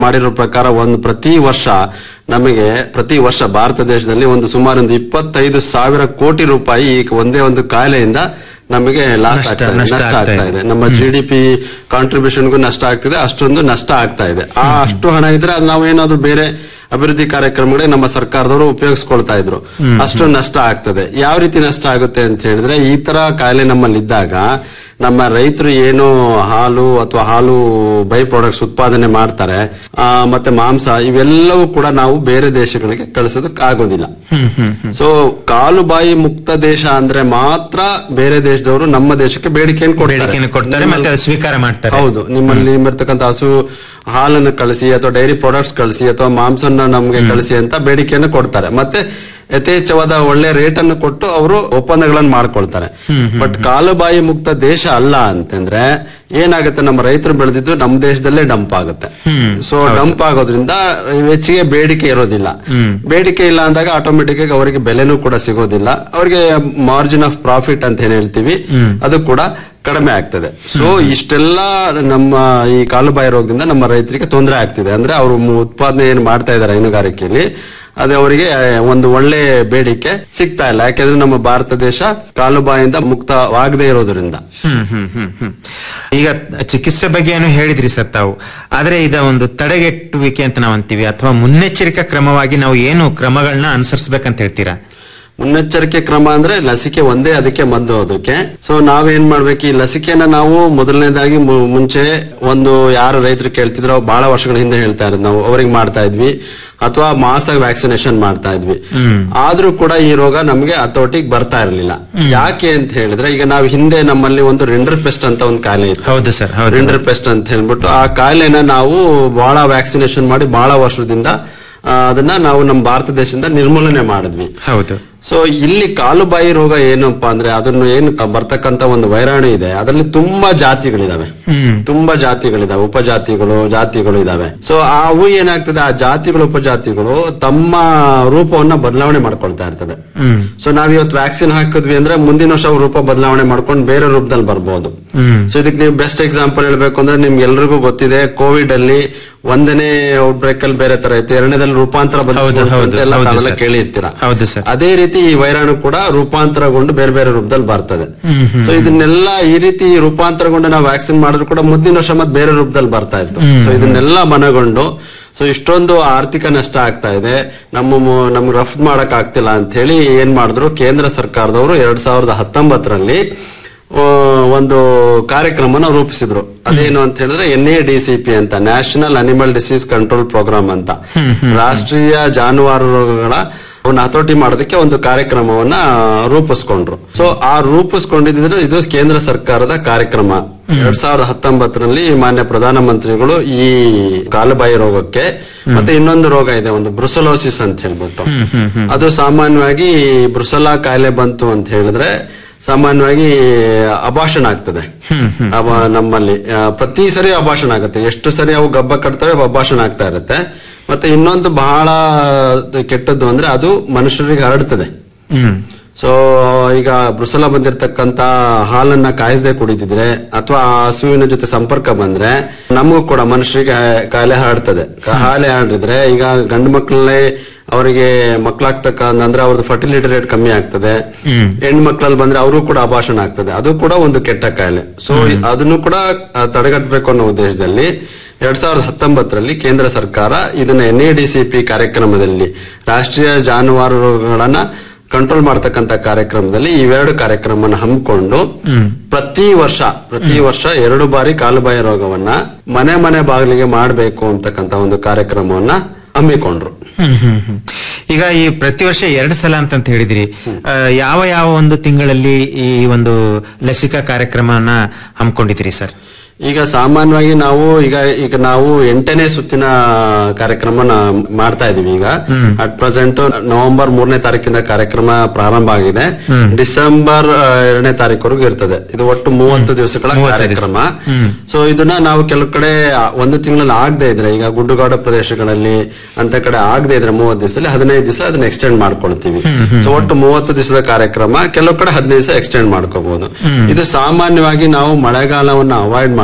ಮಾಡಿರೋ ಪ್ರಕಾರ ಒಂದು ಪ್ರತಿ ವರ್ಷ ನಮಗೆ ಪ್ರತಿ ವರ್ಷ ಭಾರತ ದೇಶದಲ್ಲಿ ಒಂದು ಸುಮಾರು ಒಂದು ಇಪ್ಪತ್ತೈದು ಸಾವಿರ ಕೋಟಿ ರೂಪಾಯಿ ಈ ಒಂದೇ ಒಂದು ಕಾಯಿಲೆಯಿಂದ ನಮಗೆ ಲಾಸ್ ನಷ್ಟ- ಆಗ್ತಾ ಇದೆ ನಷ್ಟ ನಷ್ಟ ಆಗ್ತಾ ಆಗ್ತಾ ಇದೆ. ಇದೆ ನಮ್ಮ ಜಿ ಡಿ ಪಿ ಕಾಂಟ್ರಿಬ್ಯೂಷನ್ಗೂ ನಷ್ಟ ಆಗ್ತಿದೆ ಅಷ್ಟೊಂದು ನಷ್ಟ ಆಗ್ತಾ ಇದೆ ಆ ಅಷ್ಟು ಹಣ ಇದ್ರೆ ಅದು ನಾವೇನಾದ್ರೂ ಬೇರೆ ಅಭಿವೃದ್ಧಿ ಕಾರ್ಯಕ್ರಮಗಳಿಗೆ ನಮ್ಮ ಸರ್ಕಾರದವರು ಉಪಯೋಗಿಸ್ಕೊಳ್ತಾ ಇದ್ರು ಅಷ್ಟು ನಷ್ಟ ಆಗ್ತದೆ ಯಾವ ರೀತಿ ನಷ್ಟ ಆಗುತ್ತೆ ಅಂತ ಹೇಳಿದ್ರೆ ಈ ತರ ಕಾಯಿಲೆ ನಮ್ಮಲ್ಲಿ ಇದ್ದಾಗ ನಮ್ಮ ರೈತರು ಏನು ಹಾಲು ಅಥವಾ ಹಾಲು ಬೈ ಪ್ರಾಡಕ್ಟ್ಸ್ ಉತ್ಪಾದನೆ ಮಾಡ್ತಾರೆ ಆ, ಮತ್ತೆ ಮಾಂಸ ಇವೆಲ್ಲವೂ ಕೂಡ ನಾವು ಬೇರೆ ದೇಶಗಳಿಗೆ ಕಳಿಸೋದಕ್ಕೆ ಆಗೋದಿಲ್ಲ ಹ್ಮ್ ಹ್ಮ್ ಹ್ಮ್ ಸೊ ಕಾಲು ಬಾಯಿ ಮುಕ್ತ ದೇಶ ಅಂದ್ರೆ ಮಾತ್ರ ಬೇರೆ ದೇಶದವರು ನಮ್ಮ ದೇಶಕ್ಕೆ ಬೇಡಿಕೆಯನ್ನು ಬೇಡಿಕೆಯನ್ನು ಕೊಡ್ತಾರೆ ಮತ್ತೆ ಅದು ಸ್ವೀಕಾರ ಮಾಡ್ತಾರೆ ಹೌದು ನಿಮ್ಮಲ್ಲಿ ನಿಮ್ಮಿರ್ತಕ್ಕಂಥ ಹಸು ಹಾಲನ್ನು ಕಳಿಸಿ ಅಥವಾ ಡೈರಿ ಪ್ರಾಡಕ್ಟ್ಸ್ ಕಳಿಸಿ ಅಥವಾ ಮಾಂಸನ ನಮ್ಗೆ ಕಳಿಸಿ ಅಂತ ಬೇಡಿಕೆಯನ್ನು ಕೊಡ್ತಾರೆ ಮತ್ತೆ ಯಥೇಚ್ಛವಾದ ಒಳ್ಳೆ ರೇಟ್ ಅನ್ನು ಕೊಟ್ಟು ಅವರು ಒಪ್ಪಂದಗಳನ್ನು ಮಾಡ್ಕೊಳ್ತಾರೆ ಬಟ್ ಕಾಲುಬಾಯಿ ಮುಕ್ತ ದೇಶ ಅಲ್ಲ ಅಂತಂದ್ರೆ ಏನಾಗುತ್ತೆ ನಮ್ಮ ರೈತರು ಬೆಳೆದಿದ್ದು ನಮ್ಮ ದೇಶದಲ್ಲೇ ಡಂಪ್ ಆಗುತ್ತೆ ಸೊ ಡಂಪ್ ಆಗೋದ್ರಿಂದ ಹೆಚ್ಚಿಗೆ ಬೇಡಿಕೆ ಇರೋದಿಲ್ಲ ಬೇಡಿಕೆ ಇಲ್ಲ ಅಂದಾಗ ಆಟೋಮೆಟಿಕ್ ಆಗಿ ಅವರಿಗೆ ಬೆಲೆನೂ ಕೂಡ ಸಿಗೋದಿಲ್ಲ ಅವರಿಗೆ ಮಾರ್ಜಿನ್ ಆಫ್ ಪ್ರಾಫಿಟ್ ಅಂತ ಏನ್ ಹೇಳ್ತೀವಿ ಅದು ಕೂಡ ಕಡಿಮೆ ಆಗ್ತದೆ ಸೊ ಇಷ್ಟೆಲ್ಲ ನಮ್ಮ ಈ ಕಾಲುಬಾಯಿ ರೋಗದಿಂದ ನಮ್ಮ ರೈತರಿಗೆ ತೊಂದರೆ ಆಗ್ತಿದೆ ಅಂದ್ರೆ ಅವರು ಉತ್ಪಾದನೆ ಏನು ಮಾಡ್ತಾ ಇದ್ದಾರೆ ಹೈನುಗಾರಿಕೆಯಲ್ಲಿ ಅದು ಅವರಿಗೆ ಒಂದು ಒಳ್ಳೆ ಬೇಡಿಕೆ ಸಿಗ್ತಾ ಇಲ್ಲ ಯಾಕೆಂದ್ರೆ ನಮ್ಮ ಭಾರತ ದೇಶ ಕಾಲುಬಾಯಿಂದ ಮುಕ್ತವಾಗದೇ ಇರೋದ್ರಿಂದ ಹ್ಮ್ ಹ್ಮ್ ಹ್ಮ್ ಹ್ಮ್ ಈಗ ಚಿಕಿತ್ಸೆ ಬಗ್ಗೆ ಏನು ಹೇಳಿದ್ರಿ ಸರ್ ತಾವು ಆದ್ರೆ ಇದ ಒಂದು ತಡೆಗಟ್ಟುವಿಕೆ ಅಂತ ನಾವು ಅಂತೀವಿ ಅಥವಾ ಮುನ್ನೆಚ್ಚರಿಕಾ ಕ್ರಮವಾಗಿ ನಾವು ಏನು ಕ್ರಮಗಳನ್ನ ಅನುಸರಿಸಬೇಕಂತ ಹೇಳ್ತೀರಾ ಮುನ್ನೆಚ್ಚರಿಕೆ ಕ್ರಮ ಅಂದ್ರೆ ಲಸಿಕೆ ಒಂದೇ ಅದಕ್ಕೆ ಮದ್ದು ಅದಕ್ಕೆ ಸೊ ನಾವೇನ್ ಮಾಡ್ಬೇಕು ಈ ಲಸಿಕೆನ ನಾವು ಮೊದಲನೇದಾಗಿ ಮು- ಮುಂಚೆ ಒಂದು ಯಾರು ರೈತರು ಕೇಳ್ತಿದ್ರು ಬಹಳ ವರ್ಷಗಳ ಹಿಂದೆ ಹೇಳ್ತಾ ಇರೋದು ನಾವು ಅವ್ರಿಗೆ ಮಾಡ್ತಾ ಇದ್ವಿ ಅಥವಾ ಮಾಸ ವ್ಯಾಕ್ಸಿನೇಷನ್ ಮಾಡ್ತಾ ಇದ್ವಿ ಆದ್ರೂ ಕೂಡ ಈ ರೋಗ ನಮಗೆ ಹತೋಟಿಗೆ ಬರ್ತಾ ಇರಲಿಲ್ಲ ಯಾಕೆ ಅಂತ ಹೇಳಿದ್ರೆ ಈಗ ನಾವು ಹಿಂದೆ ನಮ್ಮಲ್ಲಿ ಒಂದು ರಿಂಡರ್ ಪೆಸ್ಟ್ ಅಂತ ಒಂದು ಕಾಯಿಲೆ ಇತ್ತು ಹೌದು ಸರ್ ಹೌದು ರಿಂಡರ್ ಪೆಸ್ಟ್ ಅಂತ ಹೇಳ್ಬಿಟ್ಟು ಆ ಕಾಯಿಲೆನ ನಾವು ಬಹಳ ವ್ಯಾಕ್ಸಿನೇಷನ್ ಮಾಡಿ ಬಹಳ ವರ್ಷದಿಂದ ಆ, ಅದನ್ನ ನಾವು ನಮ್ಮ ಭಾರತ ದೇಶದಿಂದ ನಿರ್ಮೂಲನೆ ಮಾಡಿದ್ವಿ ಹೌದು ಸೊ ಇಲ್ಲಿ ಕಾಲುಬಾಯಿ ರೋಗ ಏನಪ್ಪಾ ಅಂದ್ರೆ ಅದನ್ನು ಏನು ಕ- ಬರ್ತಕ್ಕಂತ ಒಂದು ವೈರಾಣು ಇದೆ ಅದರಲ್ಲಿ ತುಂಬಾ ಜಾತಿಗಳಿದಾವೆ ಹ್ಮ್ ತುಂಬಾ ಜಾತಿಗಳಿದಾವೆ ಉಪಜಾತಿಗಳು ಜಾತಿಗಳು ಇದಾವೆ ಸೊ ಅವು ಏನಾಗ್ತದೆ ಆ ಜಾತಿಗಳು ಉಪಜಾತಿಗಳು ತಮ್ಮ ರೂಪವನ್ನ ಬದಲಾವಣೆ ಮಾಡ್ಕೊಳ್ತಾ ಇರ್ತದೆ ಹ್ಮ್ ಸೊ ನಾವ್ ಇವತ್ತು ವ್ಯಾಕ್ಸಿನ್ ಹಾಕಿದ್ವಿ ಅಂದ್ರೆ ಮುಂದಿನ ವರ್ಷ ಅವು ರೂಪ ಬದಲಾವಣೆ ಮಾಡ್ಕೊಂಡು ಬೇರೆ ರೂಪದಲ್ಲಿ ಬರ್ಬೋದು ಹ್ಮ್ ಸೊ ಇದಕ್ಕೆ ನೀವು ಬೆಸ್ಟ್ ಎಕ್ಸಾಂಪಲ್ ಹೇಳ್ಬೇಕು ಅಂದ್ರೆ ನಿಮ್ಗೆ ಎಲ್ರಿಗೂ ಗೊತ್ತಿದೆ ಕೋವಿಡ್ ಅಲ್ಲಿ ಒಂದನೇ ಔಟ್ಬ್ರೇಕ್ ಅಲ್ಲಿ ಬೇರೆ ತರ ಇತ್ತು ಎರಡನೇದಲ್ಲಿ ರೂಪಾಂತರ ಬದಲಿಸ್ಕೊಂಡು ಹೌದು, ಅಂತ ಎಲ್ಲ ಹೌದು ತಾವೆಲ್ಲ ಸರ್. ಕೇಳಿರ್ತೀರಾ ಹೌದು ಸರ್ ಅದೇ ರೀತಿ ಈ ವೈರಾಣು ಕೂಡ ರೂಪಾಂತರಗೊಂಡು ಬೇರೆ ಬೇರೆ ರೂಪದಲ್ಲಿ ಬರ್ತದೆ ಹ್ಮ್, ಹ್ಮ್. ಸೊ ಇದನ್ನೆಲ್ಲ ಈ ರೀತಿ ರೂಪಾಂತರಗೊಂಡು ನಾವು ವ್ಯಾಕ್ಸಿನ್ ಮಾಡಿದ್ರು ಕೂಡ ಮುಂದಿನ ವರ್ಷ ಮತ್ತೆ ಬೇರೆ ರೂಪದಲ್ಲಿ ಬರ್ತಾ ಇತ್ತು ಸೊ ಇದನ್ನೆಲ್ಲ ಮನಗೊಂಡು ಸೊ ಇಷ್ಟೊಂದು ಆರ್ಥಿಕ ನಷ್ಟ ಆಗ್ತಾ ಇದೆ ನಮ್ಮ ಮು- ನಮ್ಗೆ ರಫ್ತು ಮಾಡಕ್ ಆಗ್ತಿಲ್ಲ ಅಂತ ಹೇಳಿ ಏನ್ ಮಾಡಿದ್ರು ಕೇಂದ್ರ ಸರ್ಕಾರದವರು ಎರಡ್ ಸಾವಿರದ ಹತ್ತೊಂಬತ್ತರಲ್ಲಿ ಆ, ಒಂದು ಕಾರ್ಯಕ್ರಮನ ರೂಪಿಸಿದ್ರು ಅದೇನು ಅಂತ ಹೇಳಿದ್ರೆ N A D C P ಅಂತ national animal disease control program ಅಂತ ರಾಷ್ಟ್ರೀಯ ಜಾನುವಾರು ರೋಗಗಳ ಅವನ್ನ ಹತೋಟಿ ಮಾಡೋದಕ್ಕೆ ಒಂದು ಕಾರ್ಯಕ್ರಮವನ್ನ ರೂಪಿಸ್ಕೊಂಡ್ರು ಸೊ ಆ ರೂಪಿಸ್ಕೊಂಡಿದ್ರೆ ಇದು ಕೇಂದ್ರ ಸರ್ಕಾರದ ಕಾರ್ಯಕ್ರಮ ಎರಡ್ ಸಾವಿರದ ಹತ್ತೊಂಬತ್ತರಲ್ಲಿ ಮಾನ್ಯ ಪ್ರಧಾನಮಂತ್ರಿಗಳು ಈ ಕಾಲುಬಾಯಿ ರೋಗಕ್ಕೆ ಮತ್ತೆ ಇನ್ನೊಂದು ರೋಗ ಇದೆ ಒಂದು ಬ್ರುಸಲೋಸಿಸ್ ಅಂತ ಹೇಳ್ಬಿಟ್ಟು ಅದು ಸಾಮಾನ್ಯವಾಗಿ ಬ್ರುಸಲಾ ಕಾಯಿಲೆ ಬಂತು ಅಂತ ಹೇಳಿದ್ರೆ ಸಾಮಾನ್ಯವಾಗಿ ಅಭಾಷಣ ಆಗ್ತದೆ ಅವ- ನಮ್ಮಲ್ಲಿ ಆ, ಪ್ರತಿ ಸರಿ ಅಭಾಷಣ ಆಗುತ್ತೆ ಎಷ್ಟು ಸರಿ ಅವು ಗಬ್ಬ ಕಟ್ತವೆ ಅಭಾಷಣ ಆಗ್ತಾ ಇರುತ್ತೆ ಮತ್ತೆ ಇನ್ನೊಂದು ಬಹಳ ಕೆಟ್ಟದ್ದು ಅಂದ್ರೆ ಅದು ಮನುಷ್ಯರಿಗೆ ಹರಡ್ತದೆ ಹ್ಮ್ ಸೊ ಈಗ ಬ್ರುಸಲ ಬಂದಿರತಕ್ಕಂತ ಹಾಲನ್ನ ಕಾಯಿಸದೆ ಕುಡಿತಿದ್ರೆ ಅಥವಾ ಆ ಹಸುವಿನ ಜೊತೆ ಸಂಪರ್ಕ ಬಂದ್ರೆ ನಮಗೂ ಕೂಡ ಮನುಷ್ಯರಿಗೆ ಕಾಯಿಲೆ ಹರಡ್ತದೆ ಕ- ಕಾಯಿಲೆ ಹರಡಿದ್ರೆ ಈಗ ಗಂಡು ಮಕ್ಕಳಲ್ಲೇ ಅವರಿಗೆ ಮಕ್ಕಳಾಗ್ತಕ್ಕ ಅಂದ್ರೆ ಅವ್ರದ್ದು ಫರ್ಟಿಲಿಟಿ ರೇಟ್ ಕಮ್ಮಿ ಆಗ್ತದೆ ಹೆಣ್ಣು ಮಕ್ಕಳಲ್ಲಿ ಬಂದ್ರೆ ಅವರು ಕೂಡ ಅಭಾಷಣ ಆಗ್ತದೆ ಅದು ಕೂಡ ಒಂದು ಕೆಟ್ಟ ಕಾಯಿಲೆ ಸೊ ಅದನ್ನು ಕೂಡ ಆ, ತಡೆಗಟ್ಟಬೇಕು ಅನ್ನೋ ಉದ್ದೇಶದಲ್ಲಿ ಎರಡ್ ಸಾವಿರದ ಹತ್ತೊಂಬತ್ತರಲ್ಲಿ ಕೇಂದ್ರ ಸರ್ಕಾರ ಇದನ್ನ N A D C P ಕಾರ್ಯಕ್ರಮದಲ್ಲಿ ರಾಷ್ಟ್ರೀಯ ಜಾನುವಾರು ರೋಗಗಳನ್ನ ಕಂಟ್ರೋಲ್ ಮಾಡ್ತಕ್ಕಂತ ಕಾರ್ಯಕ್ರಮದಲ್ಲಿ ಇವೆರಡು ಕಾರ್ಯಕ್ರಮನ ಹಮ್ಮಿಕೊಂಡು ಪ್ರತಿ ವರ್ಷ ಪ್ರತಿ ವರ್ಷ ಎರಡು ಬಾರಿ ಕಾಲುಬಾಯಿ ರೋಗವನ್ನ ಮನೆ ಮನೆ ಬಾಗಿಲಿಗೆ ಮಾಡಬೇಕು ಅಂತಕ್ಕಂತ ಒಂದು ಕಾರ್ಯಕ್ರಮವನ್ನ ಹಮ್ಮಿಕೊಂಡ್ರು ಹ್ಮ್ ಹ್ಮ್ ಹ್ಮ್. ಈಗ ಈ ಪ್ರತಿ ವರ್ಷ ಎರಡು ಸಲ ಅಂತಂತ ಹೇಳಿದ್ರಿ ಆ, ಯಾವ ಯಾವ ಒಂದು ತಿಂಗಳಲ್ಲಿ ಈ ಒಂದು ಲಸಿಕಾ ಕಾರ್ಯಕ್ರಮನ ಹಮ್ಮಿಕೊಂಡಿದ್ದೀರಿ ಸರ್ ಈಗ ಸಾಮಾನ್ಯವಾಗಿ ನಾವು ಈಗ ಈಗ ನಾವು ಎಂಟನೇ ಸುತ್ತಿನ ಕಾರ್ಯಕ್ರಮನ ಮಾಡ್ತಾ ಇದೀವಿ ಈಗ ಅಟ್ ಪ್ರೆಸೆಂಟ್ ನವೆಂಬರ್ ಮೂರನೇ ತಾರೀಕಿಂದ ಕಾರ್ಯಕ್ರಮ ಪ್ರಾರಂಭ ಆಗಿದೆ ಡಿಸೆಂಬರ್ ಆ, ಎರಡನೇ ತಾರೀಕುವರೆಗೂ ಇರ್ತದೆ ಇದು ಒಟ್ಟು ಮೂವತ್ತು ದಿವಸಗಳ ಕಾರ್ಯಕ್ರಮ ಸೊ ಇದನ್ನ ನಾವು ಕೆಲವು ಕಡೆ ಆ, ಒಂದು ತಿಂಗಳಲ್ಲಿ ಆಗದೆ ಇದ್ರೆ ಈಗ ಗುಡ್ಡುಗಾಡು ಪ್ರದೇಶಗಳಲ್ಲಿ ಅಂತ ಕಡೆ ಆಗದೆ ಇದ್ರೆ ಮೂವತ್ತು ದಿವಸದಲ್ಲಿ ಹದಿನೈದು ದಿವಸ ಅದನ್ನ ಎಕ್ಸ್ಟೆಂಡ್ ಮಾಡ್ಕೊಳ್ತೀವಿ ಸೊ ಒಟ್ಟು ಮೂವತ್ತು ದಿವಸದ ಕಾರ್ಯಕ್ರಮ ಕೆಲವು ಕಡೆ ಹದಿನೈದು ದಿವಸ ಎಕ್ಸ್ಟೆಂಡ್ ಮಾಡ್ಕೋಬಹುದು ಇದು ಸಾಮಾನ್ಯವಾಗಿ ನಾವು ಮಳೆಗಾಲವನ್ನ ಅವಾಯ್ಡ್ ಮಾಡ್ಬೇಕು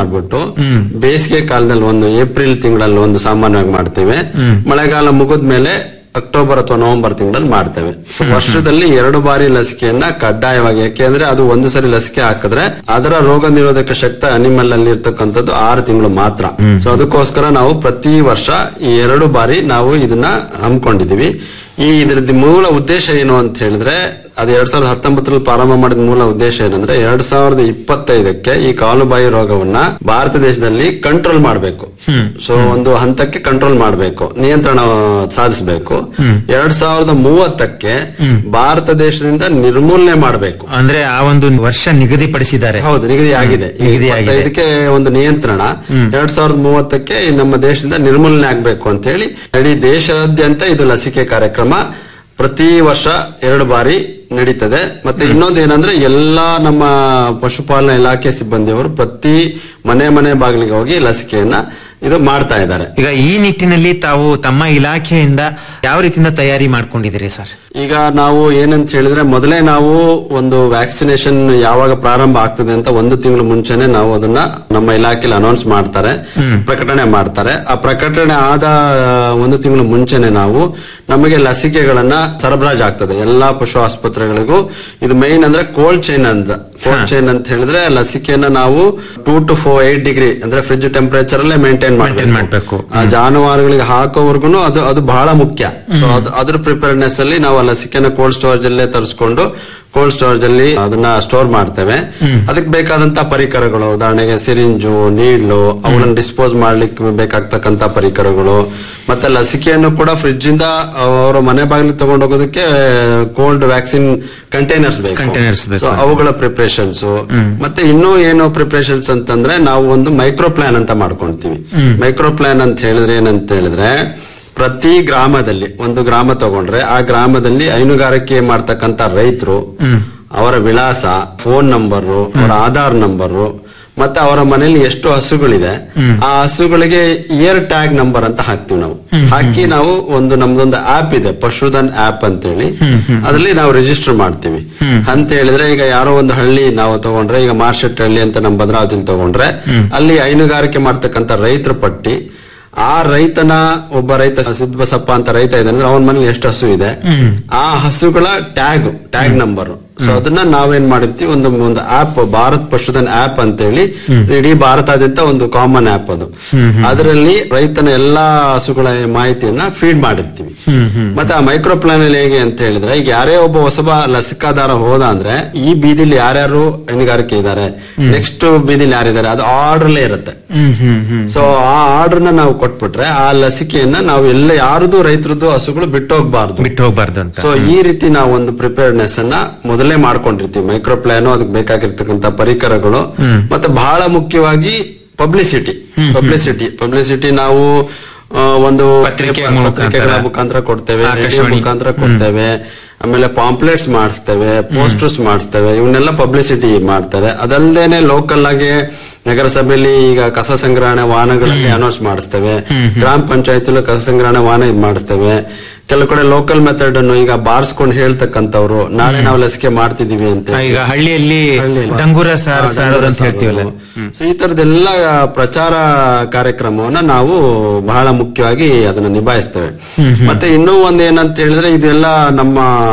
ಮಾಡ್ಬಿಟ್ಟು ಬೇಸಿಗೆ ಕಾಲದಲ್ಲಿ ಒಂದು ಏಪ್ರಿಲ್ ತಿಂಗಳಲ್ಲಿ ಒಂದು ಸಾಮಾನ್ಯವಾಗಿ ಮಾಡ್ತೇವೆ ಮಳೆಗಾಲ ಮುಗಿದ್ಮೇಲೆ ಅಕ್ಟೋಬರ್ ಅಥವಾ ನವೆಂಬರ್ ತಿಂಗಳಲ್ಲಿ ಮಾಡ್ತೇವೆ ಸೊ ವರ್ಷದಲ್ಲಿ ಎರಡು ಬಾರಿ ಲಸಿಕೆಯನ್ನ ಕಡ್ಡಾಯವಾಗಿ ಯಾಕೆಂದ್ರೆ ಅದು ಒಂದು ಸರಿ ಲಸಿಕೆ ಹಾಕಿದ್ರೆ ಅದರ ರೋಗ ನಿರೋಧಕ ಶಕ್ತಿ ಅನಿಮಲ್ ಅಲ್ಲಿ ಇರ್ತಕ್ಕಂಥದ್ದು ಆರು ತಿಂಗಳು ಮಾತ್ರ ಸೊ ಅದಕ್ಕೋಸ್ಕರ ನಾವು ಪ್ರತಿ ವರ್ಷ ಈ ಎರಡು ಬಾರಿ ನಾವು ಇದನ್ನ ಹಮ್ಮಿಕೊಂಡಿದೀವಿ ಈ ಇದರದ್ದು ಮೂಲ ಉದ್ದೇಶ ಏನು ಅಂತ ಹೇಳಿದ್ರೆ ಅದು ಎರಡ್ ಸಾವಿರದ ಹತ್ತೊಂಬತ್ತರಲ್ಲಿ ಪ್ರಾರಂಭ ಮಾಡಿದ ಮೂಲ ಉದ್ದೇಶ ಏನಂದ್ರೆ ಎರಡ್ ಸಾವಿರದ ಇಪ್ಪತ್ತೈದಕ್ಕೆ ಈ ಕಾಲುಬಾಯಿ ರೋಗವನ್ನ ಭಾರತ ದೇಶದಲ್ಲಿ ಕಂಟ್ರೋಲ್ ಮಾಡಬೇಕು ಸೊ ಒಂದು ಹಂತಕ್ಕೆ ಕಂಟ್ರೋಲ್ ಮಾಡಬೇಕು ನಿಯಂತ್ರಣ ಸಾಧಿಸಬೇಕು ಎರಡ್ ಸಾವಿರದ ಮೂವತ್ತಕ್ಕೆ ಭಾರತ ದೇಶದಿಂದ ನಿರ್ಮೂಲನೆ ಮಾಡಬೇಕು ಅಂದ್ರೆ ಆ ಒಂದು ವರ್ಷ ನಿಗದಿಪಡಿಸಿದ್ದಾರೆ ಹೌದು ನಿಗದಿ ಆಗಿದೆ ಈ ನಿಗದಿ ಆಗಿದೆ. ಇಪ್ಪತ್ತೈದಕ್ಕೆ ಒಂದು ನಿಯಂತ್ರಣ ಎರಡ್ ಸಾವಿರದ ಮೂವತ್ತಕ್ಕೆ ಈ ನಮ್ಮ ದೇಶದಿಂದ ನಿರ್ಮೂಲನೆ ಆಗ್ಬೇಕು ಅಂತ ಹೇಳಿ ಇಡೀ ದೇಶಾದ್ಯಂತ ಇದು ಲಸಿಕೆ ಕಾರ್ಯಕ್ರಮ ಪ್ರತಿ ವರ್ಷ ಎರಡು ಬಾರಿ ನಡೀತದೆ ಮತ್ತೆ ಇನ್ನೊಂದು ಏನಂದ್ರೆ ಎಲ್ಲಾ ನಮ್ಮ ಪಶುಪಾಲನಾ ಇಲಾಖೆ ಸಿಬ್ಬಂದಿಯವರು ಪ್ರತಿ ಮನೆ ಮನೆ ಬಾಗಿಲಿಗೆ ಹೋಗಿ ಲಸಿಕೆಯನ್ನ ಇದು ಮಾಡ್ತಾ ಇದ್ದಾರೆ ಈಗ ಈ ನಿಟ್ಟಿನಲ್ಲಿ ತಾವು ತಮ್ಮ ಇಲಾಖೆಯಿಂದ ಯಾವ ರೀತಿಯಿಂದ ತಯಾರಿ ಮಾಡ್ಕೊಂಡಿದ್ದೀರಿ ಸರ್ ಈಗ ನಾವು ಏನಂತ ಹೇಳಿದ್ರೆ ಮೊದಲೇ ನಾವು ಒಂದು ವ್ಯಾಕ್ಸಿನೇಷನ್ ಯಾವಾಗ ಪ್ರಾರಂಭ ಆಗ್ತದೆ ಅಂತ ಒಂದು ತಿಂಗಳು ಮುಂಚೆನೆ ನಾವು ಅದನ್ನ ನಮ್ಮ ಇಲಾಖೆಯಲ್ಲಿ ಅನೌನ್ಸ್ ಮಾಡ್ತಾರೆ ಪ್ರಕಟಣೆ ಮಾಡ್ತಾರೆ ಆ ಪ್ರಕಟಣೆ ಆದ ಆ, ಒಂದು ತಿಂಗಳು ಮುಂಚೆನೆ ನಾವು ನಮಗೆ ಲಸಿಕೆಗಳನ್ನ ಸರಬರಾಜು ಆಗ್ತದೆ ಎಲ್ಲಾ ಪಶು ಆಸ್ಪತ್ರೆಗಳಿಗೂ ಇದು ಮೇನ್ ಅಂದ್ರೆ ಕೋಲ್ಡ್ ಚೈನ್ ಅಂತ ಕೋಲ್ಡ್ ಚೈನ್ ಅಂತ ಹೇಳಿದ್ರೆ ಲಸಿಕೆಯನ್ನ ನಾವು two to four eight degree ಅಂದ್ರೆ ಫ್ರಿಡ್ಜ್ ಟೆಂಪರೇಚರ್ ಅಲ್ಲೇ ಮೇಂಟೈನ್ Maintain ಮಾಡ್ಬೇಕು. ಆ ಜಾನುವಾರುಗಳಿಗೆ ಹಾಕೋವರ್ಗುನು ಅದು ಅದು ಬಹಳ ಮುಖ್ಯ ಸೊ ಅದು ಅದ್ರ ಪ್ರಿಪೇರ್ನೆಸ್ ಅಲ್ಲಿ ನಾವು ಆ ಲಸಿಕೆನ ಕೋಲ್ಡ್ ಸ್ಟೋರೇಜ್ ಅಲ್ಲೇ ತರಿಸ್ಕೊಂಡು ಕೋಲ್ಡ್ ಸ್ಟೋರೇಜ್ ಅಲ್ಲಿ ಅದನ್ನ ಸ್ಟೋರ್ ಮಾಡ್ತೇವೆ ಅದಕ್ಕೆ ಬೇಕಾದಂತ ಪರಿಕರಗಳು ಉದಾಹರಣೆಗೆ ಸಿರಿಂಜು ನೀಡ್ಲು ಅವುಗಳನ್ನ ಡಿಸ್ಪೋಸ್ ಮಾಡ್ಲಿಕ್ಕೆ ಬೇಕಾಗ್ತಕ್ಕಂತ ಪರಿಕರಗಳು ಮತ್ತೆ ಲಸಿಕೆಯನ್ನು ಕೂಡ ಫ್ರಿಡ್ಜ್ ಇಂದ ಅವರ ಮನೆ ಬಾಗಿಲಿಗೆ ತಗೊಂಡು ಹೋಗೋದಕ್ಕೆ ಕೋಲ್ಡ್ ವ್ಯಾಕ್ಸಿನ್ ಕಂಟೈನರ್ಸ್ ಬೇಕು Containers ಬೇಕು. So, ಅವುಗಳ ಪ್ರಿಪರೇಷನ್ಸ್ ಮತ್ತೆ ಇನ್ನೂ ಏನು ಪ್ರಿಪರೇಷನ್ಸ್ ಅಂತಂದ್ರೆ ನಾವು ಒಂದು ಮೈಕ್ರೋ ಪ್ಲಾನ್ ಅಂತ ಮಾಡ್ಕೊಂತೀವಿ ಮೈಕ್ರೋ ಪ್ಲಾನ್ ಅಂತ ಹೇಳಿದ್ರೆ ಏನಂತ ಹೇಳಿದ್ರೆ ಪ್ರತಿ ಗ್ರಾಮದಲ್ಲಿ ಒಂದು ಗ್ರಾಮ ತಗೊಂಡ್ರೆ ಆ ಗ್ರಾಮದಲ್ಲಿ ಹೈನುಗಾರಿಕೆ ಮಾಡ್ತಕ್ಕಂತ ರೈತರು ಅವರ ವಿಳಾಸ ಫೋನ್ ನಂಬರು ಅವರ ಆಧಾರ್ ನಂಬರು ಮತ್ತೆ ಅವರ ಮನೆಯಲ್ಲಿ ಎಷ್ಟು ಹಸುಗಳಿದೆ ಆ ಹಸುಗಳಿಗೆ ಇಯರ್ ಟ್ಯಾಗ್ ನಂಬರ್ ಅಂತ ಹಾಕ್ತಿವಿ ನಾವು ಹಾಕಿ ನಾವು ಒಂದು ನಮ್ದೊಂದು ಆಪ್ ಇದೆ ಪಶುಧನ್ ಆಪ್ ಅಂತೇಳಿ ಅದ್ರಲ್ಲಿ ನಾವು ರಿಜಿಸ್ಟರ್ ಮಾಡ್ತೀವಿ ಅಂತ ಹೇಳಿದ್ರೆ ಈಗ ಯಾರೋ ಒಂದು ಹಳ್ಳಿ ನಾವು ತಗೊಂಡ್ರೆ ಈಗ ಮಾರ್ಷೆಟ್ ಹಳ್ಳಿ ಅಂತ ನಮ್ಮ ಭದ್ರಾವತಿಲಿ ತಗೊಂಡ್ರೆ ಅಲ್ಲಿ ಹೈನುಗಾರಿಕೆ ಮಾಡ್ತಕ್ಕಂತ ರೈತರ ಪಟ್ಟಿ ಆ ರೈತನ ಒಬ್ಬ ರೈತ ಸಿದ್ಬಸಪ್ಪ ಅಂತ ರೈತ ಇದೆ ಅಂದ್ರೆ ಅವನ ಮನೇಲಿ ಎಷ್ಟು ಹಸು ಇದೆ ಆ ಹಸುಗಳ ಟ್ಯಾಗ್ ಟ್ಯಾಗ್ ನಂಬರ್ ಸೊ ಅದನ್ನ ನಾವೇನ್ ಮಾಡಿರ್ತೀವಿ ಒಂದು ಒಂದು ಆಪ್ ಭಾರತ್ ಪಶುಧನ್ ಆಪ್ ಅಂತೇಳಿ ಇಡೀ ಭಾರತಾದ್ಯಂತ ಒಂದು ಕಾಮನ್ ಆಪ್ ಅದು ಅದರಲ್ಲಿ ರೈತನ ಎಲ್ಲಾ ಹಸುಗಳ ಮಾಹಿತಿಯನ್ನ ಫೀಡ್ ಮಾಡಿರ್ತೀವಿ ಮತ್ತೆ ಆ ಮೈಕ್ರೋ ಪ್ಲಾನ್ ಅಲ್ಲಿ ಹೇಗೆ ಅಂತ ಹೇಳಿದ್ರೆ ಈಗ ಯಾರೇ ಒಬ್ಬ ಹೊಸಬ ಲಸಿಕಾದಾರ ಹೋದ ಅಂದ್ರೆ ಈ ಬೀದಿಲಿ ಯಾರ್ಯಾರು ಹೈನುಗಾರಿಕೆ ಇದ್ದಾರೆ ನೆಕ್ಸ್ಟ್ ಬೀದಿಲಿ ಯಾರಿದ್ದಾರೆ ಅದು ಆರ್ಡರ್ಲೇ ಇರುತ್ತೆ ಹ್ಮ್ ಹ್ಮ್ ಹ್ಮ್ ಸೊ ಆ ಆರ್ಡರ್ ನ ನಾವು ಕೊಟ್ಬಿಟ್ರೆ ಆ ಲಸಿಕೆಯನ್ನ ನಾವು ಎಲ್ಲ ಯಾರದು ರೈತರದ್ದು ಹಸುಗಳು ಬಿಟ್ಟು ಹೋಗ್ಬಾರ್ದು ಬಿಟ್ಟು ಹೋಗ್ಬಾರ್ದು ಅಂತ ಸೊ ಈ ರೀತಿ ನಾವು ಒಂದು ಪ್ರಿಪೇರ್ನೆಸ್ ಅನ್ನ ಮೊದಲೇ ಮಾಡ್ಕೊಂಡಿರ್ತೀವಿ ಮೈಕ್ರೋ ಪ್ಲಾನ್ ಅದಕ್ಕೆ ಬೇಕಾಗಿರ್ತಕ್ಕಂತ ಪರಿಕರಗಳು ಮತ್ತೆ ಬಹಳ ಮುಖ್ಯವಾಗಿ ಪಬ್ಲಿಸಿಟಿ ಪಬ್ಲಿಸಿಟಿ ಪಬ್ಲಿಸಿಟಿ ನಾವು ಆ, ಒಂದು ಪತ್ರಿಕೆ paper- ಮುಖಾಂತರ, ಪತ್ರಿಕೆಗಳ ಮುಖಾಂತರ ಕೊಡ್ತೇವೆ ರೇಡಿಯೋ ಆಕಾಶವಾಣಿ. ಮುಖಾಂತರ ಕೊಡ್ತೇವೆ ಆಮೇಲೆ ಪಾಂಪ್ಲೆಟ್ಸ್ ಮಾಡಿಸ್ತೇವೆ ಪೋಸ್ಟರ್ಸ್ ಮಾಡಿಸ್ತೇವೆ ಇವನ್ನೆಲ್ಲ ಪಬ್ಲಿಸಿಟಿ ಮಾಡ್ತಾರೆ ಅದಲ್ದೇನೆ ಲೋಕಲ್ ಆಗಿ ನಗರಸಭೆಯಲ್ಲಿ ಈಗ ಕಸ ಸಂಗ್ರಹಣೆ ವಾಹನಗಳಲ್ಲಿ ಅನೌನ್ಸ್ ಮಾಡಿಸ್ತೇವೆ ಗ್ರಾಮ ಪಂಚಾಯತಿಲು ಕಸ ಸಂಗ್ರಹಣೆ ವಾಹನ ಇದ್ ಮಾಡಿಸ್ತೇವೆ ಕೆಲವು ಕಡೆ ಲೋಕಲ್ ಮೆಥಡ್ ಅನ್ನು ಈಗ ಬಾರಿಸ್ಕೊಂಡು ಹೇಳ್ತಕ್ಕಂಥವ್ರು ನಾಳೆ ನಾವು ಲಸಿಕೆ ಮಾಡ್ತಿದೀವಿ ಅಂತ ಆ, ಈಗ ಹಳ್ಳಿಯಲ್ಲಿ ಹಳ್ಳಿಯಲ್ಲಿ. ಡಂಗೂರ ಸಾರ್ ಹಾ, ಸಾರೋದು ಅಂತ ಡಂಗೂರ ಹೇಳ್ತೀವಲ್ಲ ಸಾರೋದು. ಸೊ ಈ ತರದೆಲ್ಲ ಪ್ರಚಾರ ಕಾರ್ಯಕ್ರಮವನ್ನ ನಾವು ಬಹಳ ಮುಖ್ಯವಾಗಿ ಅದನ್ನ ನಿಭಾಯಿಸ್ತೇವೆ ಮತ್ತೆ ಇನ್ನೂ ಒಂದ್ ಏನಂತ ಹೇಳಿದ್ರೆ ಇದೆಲ್ಲ ನಮ್ಮ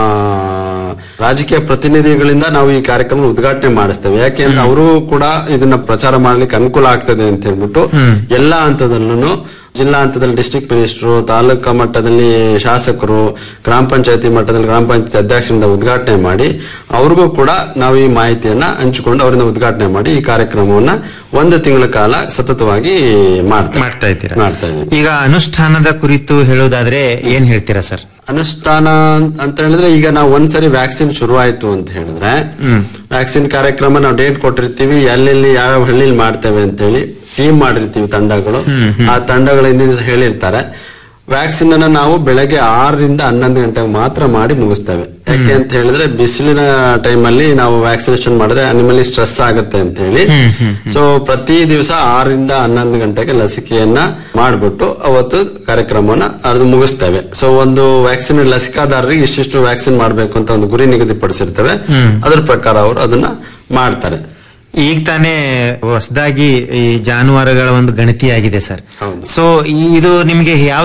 ರಾಜಕೀಯ ಪ್ರತಿನಿಧಿಗಳಿಂದ ನಾವು ಈ ಕಾರ್ಯಕ್ರಮ ಉದ್ಘಾಟನೆ ಮಾಡಿಸ್ತೇವೆ ಯಾಕೆಂದ್ರೆ ಅವರು ಕೂಡ ಇದನ್ನ ಪ್ರಚಾರ ಮಾಡ್ಲಿಕ್ಕೆ ಅನುಕೂಲ ಆಗ್ತದೆ ಅಂತ ಹೇಳ್ಬಿಟ್ಟು ಎಲ್ಲಾ ಹಂತದಲ್ಲೂ ಜಿಲ್ಲಾ ಹಂತದಲ್ಲಿ ಡಿಸ್ಟ್ರಿಕ್ಟ್ ಮಿನಿಸ್ಟರ್ ತಾಲೂಕಾ ಮಟ್ಟದಲ್ಲಿ ಶಾಸಕರು ಗ್ರಾಮ ಪಂಚಾಯತಿ ಮಟ್ಟದಲ್ಲಿ ಗ್ರಾಮ ಪಂಚಾಯತಿ ಅಧ್ಯಕ್ಷರಿಂದ ಉದ್ಘಾಟನೆ ಮಾಡಿ ಅವ್ರಿಗೂ ಕೂಡ ನಾವು ಈ ಮಾಹಿತಿಯನ್ನ ಹಂಚಿಕೊಂಡು ಅವರಿಂದ ಉದ್ಘಾಟನೆ ಮಾಡಿ ಈ ಕಾರ್ಯಕ್ರಮವನ್ನ ಒಂದು ತಿಂಗಳ ಕಾಲ ಸತತವಾಗಿ ಮಾಡ್ತಾ ಮಾಡ್ತಾ ಇದ್ದೀರಾ ಮಾಡ್ತಾ ಇದ್ದೀವಿ ಈಗ ಅನುಷ್ಠಾನದ ಕುರಿತು ಹೇಳೋದಾದ್ರೆ ಏನ್ ಹೇಳ್ತೀರಾ ಸರ್ ಅನುಷ್ಠಾನ ಅಂತ ಹೇಳಿದ್ರೆ ಈಗ ನಾವು ಒಂದ್ಸರಿ ವ್ಯಾಕ್ಸಿನ್ ಶುರುವಾಯ್ತು ಅಂತ ಹೇಳಿದ್ರೆ ವ್ಯಾಕ್ಸಿನ್ ಕಾರ್ಯಕ್ರಮ ನಾವು ಡೇಟ್ ಕೊಟ್ಟಿರ್ತೀವಿ ಎಲ್ಲೆಲ್ಲಿ ಯಾವ ಹಳ್ಳಿಲಿ ಮಾಡ್ತೇವೆ ಅಂತ ಹೇಳಿ ಟೀಮ್ ಮಾಡಿರ್ತೀವಿ ತಂಡಗಳು ಆ ತಂಡಗಳು ಹಿಂದಿನ ದಿವಸ ಹೇಳಿರ್ತಾರೆ ವ್ಯಾಕ್ಸಿನ್ ಅನ್ನ ನಾವು ಬೆಳಗ್ಗೆ ಆರರಿಂದ ಹನ್ನೊಂದು ಗಂಟೆಗೆ ಮಾತ್ರ ಮಾಡಿ ಮುಗಿಸ್ತೇವೆ ಯಾಕೆ ಅಂತ ಹೇಳಿದ್ರೆ ಬಿಸಿಲಿನ ಟೈಮಲ್ಲಿ ನಾವು ವ್ಯಾಕ್ಸಿನೇಷನ್ ಮಾಡಿದ್ರೆ ಅನಿಮಲಿ ಸ್ಟ್ರೆಸ್ ಆಗುತ್ತೆ ಅಂತ ಹೇಳಿ ಸೊ ಪ್ರತಿ ದಿವಸ ಆರರಿಂದ ಹನ್ನೊಂದು ಗಂಟೆಗೆ ಲಸಿಕೆಯನ್ನ ಮಾಡ್ಬಿಟ್ಟು ಅವತ್ತು ಕಾರ್ಯಕ್ರಮವನ್ನ ಅದು ಮುಗಿಸ್ತೇವೆ ಸೊ ಒಂದು ವ್ಯಾಕ್ಸಿನ್ ಲಸಿಕಾದಾರರಿಗೆ ಇಷ್ಟಿಷ್ಟು ವ್ಯಾಕ್ಸಿನ್ ಮಾಡಬೇಕು ಅಂತ ಒಂದು ಗುರಿ ನಿಗದಿಪಡಿಸಿರ್ತೇವೆ ಅದ್ರ ಪ್ರಕಾರ ಅವರು ಅದನ್ನ ಮಾಡ್ತಾರೆ ಈಗ ತಾನೇ ಹೊಸದಾಗಿ ಈ ಜಾನುವಾರುಗಳ ಒಂದು ಗಣತಿ ಆಗಿದೆ ಸರ್ ಹೌದು. ಸೊ ಇದು ನಿಮ್ಗೆ ಯಾವ